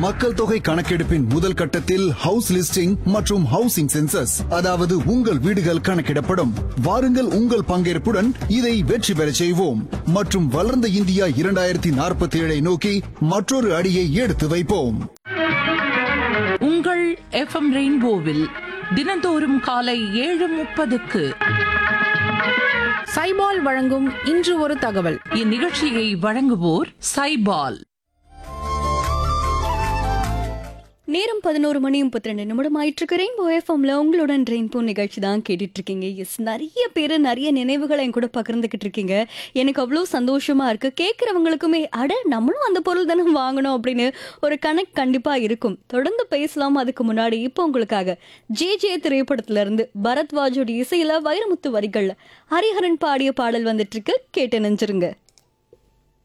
மக்கள் தொகை கணக்கெடுப்பின் முதல் கட்டத்தில் ஹவுஸ் லிஸ்டிங் மற்றும் ஹவுசிங் சென்சஸ் அதாவது உங்கள் வீடுகள் கணக்கிடப்படும் வாருங்கள் உங்கள் பங்கேற்புடன் இதை வெற்றி பெறச் செய்வோம் மற்றும் வளர்ந்த இந்தியா இரண்டாயிரத்தி நாற்பத்தி ஏழை நோக்கி மற்றொரு அடியை எடுத்து வைப்போம் உங்கள் எஃப்எம் ரெயின்போவில் தினந்தோறும் காலை ஏழு முப்பதுக்கு சைபால் வழங்கும் இன்று ஒரு தகவல் இந்நிகழ்ச்சியை வழங்குவோர் சைபால் நேரம் பதினோரு மணி முப்பத்தி ரெண்டு நிமிடம் ஆயிட்டு ரெயின்போ எஃப்எம்ல உங்களுடன் ரெயின்போ நிகழ்ச்சி தான் கேட்டுட்டு இருக்கீங்க எஸ் நிறைய பேர் நிறைய நினைவுகளை என் கூட பகிர்ந்துகிட்டு இருக்கீங்க எனக்கு அவ்வளோ சந்தோஷமா இருக்கு கேட்குறவங்களுக்குமே அட நம்மளும் அந்த பொருள் தானே வாங்கணும் அப்படின்னு ஒரு கணக்கு கண்டிப்பா இருக்கும் தொடர்ந்து பேசலாம் அதுக்கு முன்னாடி இப்போ உங்களுக்காக ஜே ஜே திரைப்படத்துல இருந்து பரத்வாஜோட இசையில வைரமுத்து வரிகள்ல ஹரிஹரன் பாடிய பாடல் வந்துட்டு இருக்கு கேட்டு நினைச்சிருங்க